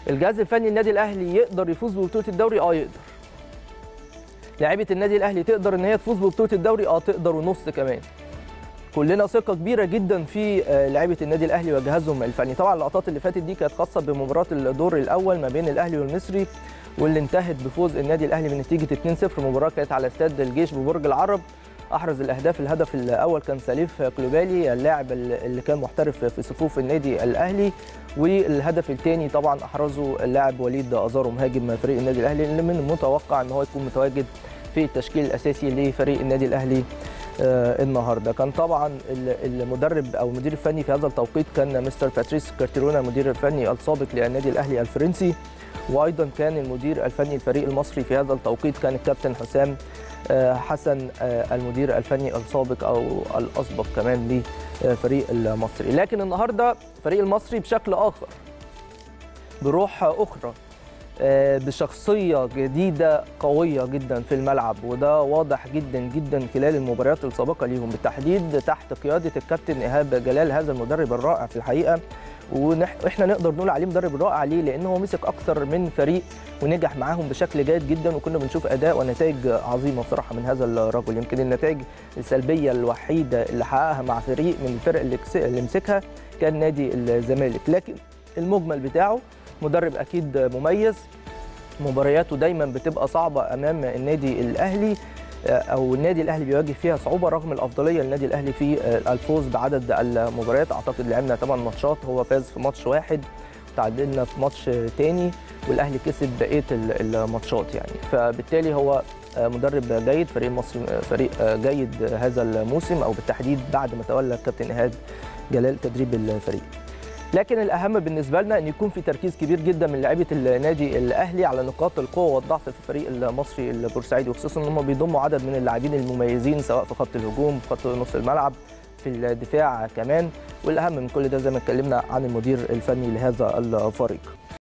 الجهاز الفني النادي الاهلي يقدر يفوز ببطوله الدوري اه يقدر لاعيبه النادي الاهلي تقدر ان هي تفوز ببطوله الدوري اه تقدر ونص كمان كلنا ثقه كبيره جدا في لعيبه النادي الاهلي وجهازهم الفني طبعا اللقطات اللي فاتت دي كانت خاصه بمباراه الدور الاول ما بين الاهلي والمصري واللي انتهت بفوز النادي الاهلي بنتيجه 2-0 مباراه كانت على استاد الجيش ببرج العرب احرز الاهداف الهدف الاول كان سليف كلوبالي اللاعب اللي كان محترف في صفوف النادي الاهلي والهدف الثاني طبعا احرزه اللاعب وليد ازارو مهاجم فريق النادي الاهلي اللي من المتوقع ان هو يكون متواجد في التشكيل الاساسي لفريق النادي الاهلي آه النهارده كان طبعا المدرب او المدير الفني في هذا التوقيت كان مستر باتريس كارتيرونا المدير الفني السابق للنادي الاهلي الفرنسي وايضا كان المدير الفني الفريق المصري في هذا التوقيت كان الكابتن حسام آه حسن آه المدير الفني السابق او الاسبق كمان لفريق المصري لكن النهارده فريق المصري بشكل اخر بروح اخرى بشخصية جديدة قوية جدا في الملعب وده واضح جدا جدا خلال المباريات السابقة ليهم بالتحديد تحت قيادة الكابتن إيهاب جلال هذا المدرب الرائع في الحقيقة واحنا نقدر نقول عليه مدرب رائع ليه؟ لأنه هو مسك أكثر من فريق ونجح معاهم بشكل جيد جدا وكنا بنشوف أداء ونتائج عظيمة بصراحة من هذا الرجل يمكن النتائج السلبية الوحيدة اللي حققها مع فريق من الفرق اللي مسكها كان نادي الزمالك لكن المجمل بتاعه مدرب اكيد مميز مبارياته دايما بتبقى صعبه امام النادي الاهلي او النادي الاهلي بيواجه فيها صعوبه رغم الافضليه للنادي الاهلي في الفوز بعدد المباريات اعتقد لعبنا 8 ماتشات هو فاز في ماتش واحد تعادلنا في ماتش تاني والاهلي كسب بقيه الماتشات يعني فبالتالي هو مدرب جيد فريق مصر فريق جيد هذا الموسم او بالتحديد بعد ما تولى الكابتن ايهاب جلال تدريب الفريق لكن الاهم بالنسبه لنا ان يكون في تركيز كبير جدا من لاعيبه النادي الاهلي على نقاط القوه والضعف في الفريق المصري البورسعيدي وخصوصا ان هم بيضموا عدد من اللاعبين المميزين سواء في خط الهجوم في خط نص الملعب في الدفاع كمان والاهم من كل ده زي ما اتكلمنا عن المدير الفني لهذا الفريق